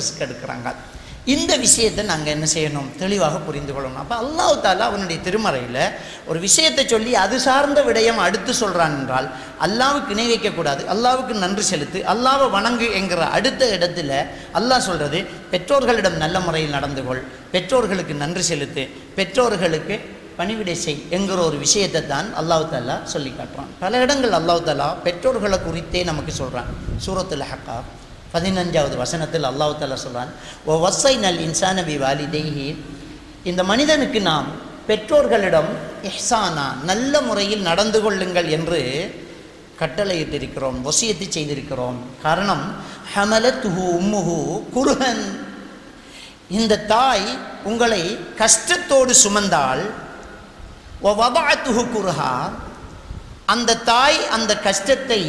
risk எடுக்கிறாங்க இந்த விஷயத்தை நாங்கள் என்ன செய்யணும் தெளிவாக புரிந்து கொள்ளணும் அப்போ அல்லாஹ் தாலா அவனுடைய திருமறையில் ஒரு விஷயத்தை சொல்லி அது சார்ந்த விடயம் அடுத்து சொல்கிறான் என்றால் அல்லாவுக்கு இணை வைக்கக்கூடாது அல்லாவுக்கு நன்றி செலுத்து அல்லாவை வணங்கு என்கிற அடுத்த இடத்துல அல்லாஹ் சொல்கிறது பெற்றோர்களிடம் நல்ல முறையில் நடந்து கொள் பெற்றோர்களுக்கு நன்றி செலுத்து பெற்றோர்களுக்கு பணிவிடை செய் என்கிற ஒரு விஷயத்தை தான் அல்லாஹ் தாலா சொல்லி காட்டுறான் பல இடங்கள் அல்லாஹ் தாலா பெற்றோர்களை குறித்தே நமக்கு சொல்கிறான் சூரத்துல் ஹக்கா பதினஞ்சாவது வசனத்தில் அல்லாஹ் தாலா சொல்கிறான் ஓ வசை நல் இன்சானபி வாலிதேஹி இந்த மனிதனுக்கு நாம் பெற்றோர்களிடம் இஹ்சானா நல்ல முறையில் நடந்து கொள்ளுங்கள் என்று கட்டளையிட்டிருக்கிறோம் வசியத்தை செய்திருக்கிறோம் காரணம் ஹமலத்துஹு உம்முஹு குருஹன் இந்த தாய் உங்களை கஷ்டத்தோடு சுமந்தால் வதாத்துஹு குருஹா அந்த தாய் அந்த கஷ்டத்தை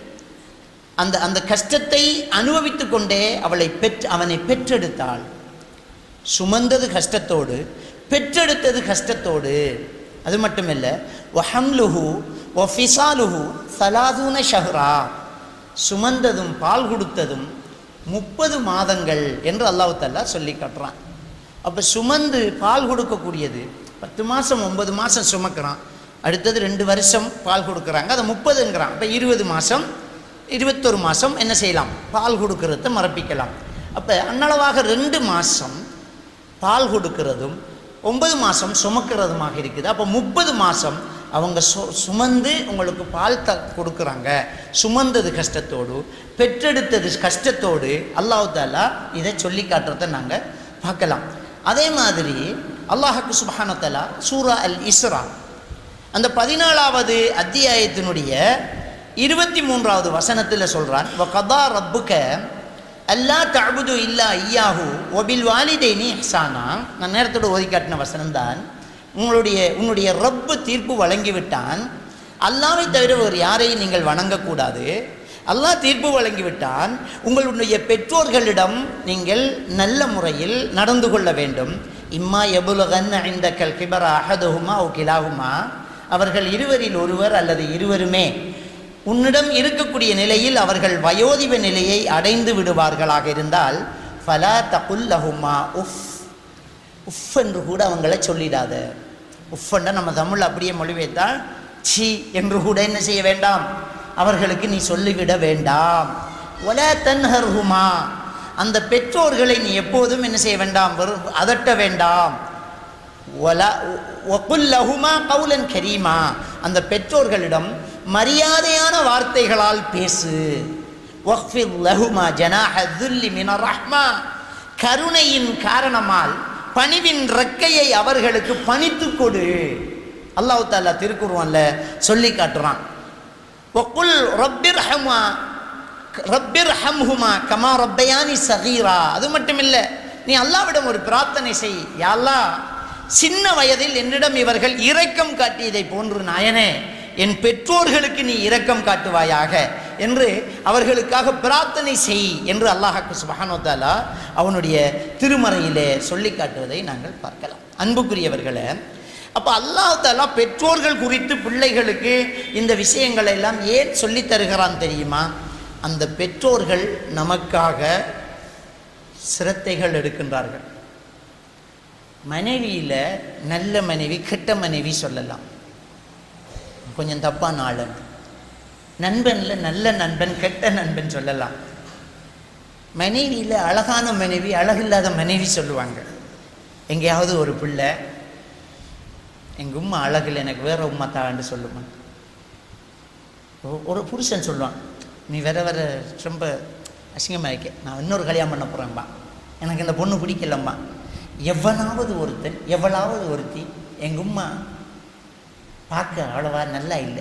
அந்த அந்த கஷ்டத்தை அனுபவித்து கொண்டே அவளை பெற்று அவனை பெற்றெடுத்தாள் சுமந்தது கஷ்டத்தோடு பெற்றெடுத்தது கஷ்டத்தோடு அது மட்டுமல்ல ஒஹம்லுஹு ஒ ஃபிசாலுஹு சலாதூன ஷஹ்ரா சுமந்ததும் பால் கொடுத்ததும் முப்பது மாதங்கள் என்று அல்லாஹ் தல்லா சொல்லி காட்டுறான் அப்போ சுமந்து பால் கொடுக்கக்கூடியது பத்து மாதம் ஒன்பது மாதம் சுமக்கிறான் அடுத்தது ரெண்டு வருஷம் பால் கொடுக்குறாங்க அதை முப்பதுங்கிறான் அப்போ இருபது மாதம் இருபத்தொரு மாதம் என்ன செய்யலாம் பால் கொடுக்கறத மறப்பிக்கலாம் அப்போ அன்னளவாக ரெண்டு மாதம் பால் கொடுக்கிறதும் ஒன்பது மாதம் சுமக்கிறதுமாக இருக்குது அப்போ முப்பது மாதம் அவங்க சு சுமந்து உங்களுக்கு பால் த கொடுக்குறாங்க சுமந்தது கஷ்டத்தோடு பெற்றெடுத்தது கஷ்டத்தோடு அல்லாஹ் தாலா இதை சொல்லி காட்டுறத நாங்கள் பார்க்கலாம் அதே மாதிரி அல்லாஹுக்கு சுபஹானத்தலா சூரா அல் இஸ்ரா அந்த பதினாலாவது அத்தியாயத்தினுடைய இருபத்தி மூன்றாவது வசனத்தில் சொல்கிறான் கதா ரப்புக்க அல்லா தஅபுது இல்லா ஐயாஹு ஒபில் வாலிதைனி இஹ்சானா நான் நேரத்தோடு ஓதி காட்டின வசனம்தான் உங்களுடைய உன்னுடைய ரப்பு தீர்ப்பு வழங்கிவிட்டான் அல்லாவை தவிர ஒரு யாரையும் நீங்கள் வணங்கக்கூடாது அல்லாஹ் தீர்ப்பு வழங்கிவிட்டான் உங்களுடைய பெற்றோர்களிடம் நீங்கள் நல்ல முறையில் நடந்து கொள்ள வேண்டும் இம்மா எபுலகன் இந்த கல் கிபர அஹதுஹுமா ஓ கிலாகுமா அவர்கள் இருவரில் ஒருவர் அல்லது இருவருமே உன்னிடம் இருக்கக்கூடிய நிலையில் அவர்கள் வயோதிப நிலையை அடைந்து விடுவார்களாக இருந்தால் ஃபலா தகுல்லஹுமா உஃப் உஃப் என்று கூட அவங்கள சொல்லிடாத உஃப்ன்ற நம்ம தமிழ் அப்படியே மொழிபெய்த்தால் சி என்று கூட என்ன செய்ய வேண்டாம் அவர்களுக்கு நீ சொல்லிவிட வேண்டாம் ஒல தன்ஹர்ஹுமா அந்த பெற்றோர்களை நீ எப்போதும் என்ன செய்ய வேண்டாம் வெறும் அதட்ட வேண்டாம் ஒல ஒகுல்லஹுமா கவுலன் கரீமா அந்த பெற்றோர்களிடம் மரியாதையான வார்த்தைகளால் பேசு வஃபில் லஹுமா ஜனாஹ துல்லி மின ரஹ்மா கருணையின் காரணமால் பணிவின் ரெக்கையை அவர்களுக்கு பணித்து கொடு அல்லாஹ் தாலா திருக்குருவான்ல சொல்லி காட்டுறான் ஒக்குல் ரப்பிர் ஹமா ரப்பிர் ஹம்ஹுமா கமா ரப்பயானி சகீரா அது மட்டும் இல்லை நீ அல்லாவிடம் ஒரு பிரார்த்தனை செய் யாழ்லா சின்ன வயதில் என்னிடம் இவர்கள் இரக்கம் காட்டியதை போன்று நாயனே என் பெற்றோர்களுக்கு நீ இரக்கம் காட்டுவாயாக என்று அவர்களுக்காக பிரார்த்தனை செய் என்று அல்லாஹாக்கு சுபஹானோத்தாலா அவனுடைய திருமறையிலே சொல்லி காட்டுவதை நாங்கள் பார்க்கலாம் அன்புக்குரியவர்களை அப்போ அல்லாஹ் தாலா பெற்றோர்கள் குறித்து பிள்ளைகளுக்கு இந்த விஷயங்களை எல்லாம் ஏன் சொல்லித் தருகிறான் தெரியுமா அந்த பெற்றோர்கள் நமக்காக சிரத்தைகள் எடுக்கின்றார்கள் மனைவியில் நல்ல மனைவி கெட்ட மனைவி சொல்லலாம் கொஞ்சம் தப்பான ஆளன் நண்பனில் நல்ல நண்பன் கெட்ட நண்பன் சொல்லலாம் மனைவியில் அழகான மனைவி அழகில்லாத மனைவி சொல்லுவாங்க எங்கேயாவது ஒரு பிள்ளை எங்கள் உம்மா அழகில் எனக்கு வேற உம்மா தான்னு சொல்லுமா ஒ- ஒரு புருஷன் சொல்லுவான் நீ வேற வேற ரொம்ப அசிங்கமாக இருக்க நான் இன்னொரு கல்யாணம் பண்ண போகிறேன்பா எனக்கு இந்த பொண்ணு பிடிக்கலம்மா எவனாவது ஒருத்தன் எவளாவது ஒருத்தி எங்கள் உம்மா பார்க்க அவ்வளவா நல்லா இல்லை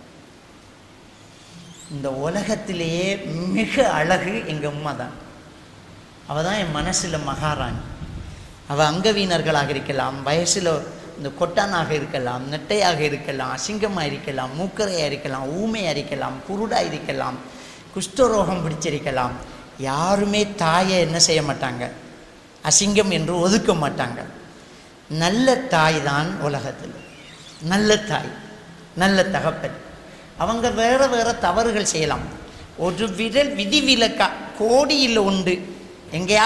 இந்த உலகத்திலேயே மிக அழகு எங்கள் உம்மா தான் அவள் தான் என் மனசில் மகாராணி அவள் அங்கவீனர்களாக இருக்கலாம் வயசில் இந்த கொட்டானாக இருக்கலாம் நெட்டையாக இருக்கலாம் அசிங்கமாக இருக்கலாம் மூக்கரையாக இருக்கலாம் ஊமையாக இருக்கலாம் குருடாக இருக்கலாம் குஷ்டரோகம் பிடிச்சிருக்கலாம் யாருமே தாயை என்ன செய்ய மாட்டாங்க அசிங்கம் என்று ஒதுக்க மாட்டாங்க நல்ல தாய் தான் உலகத்தில் நல்ல தாய் நல்ல தகப்பன் அவங்க வேற வேற தவறுகள் செய்யலாம் ஒரு விரல் விதிவிலக்கா கோடியில் உண்டு எங்கேயா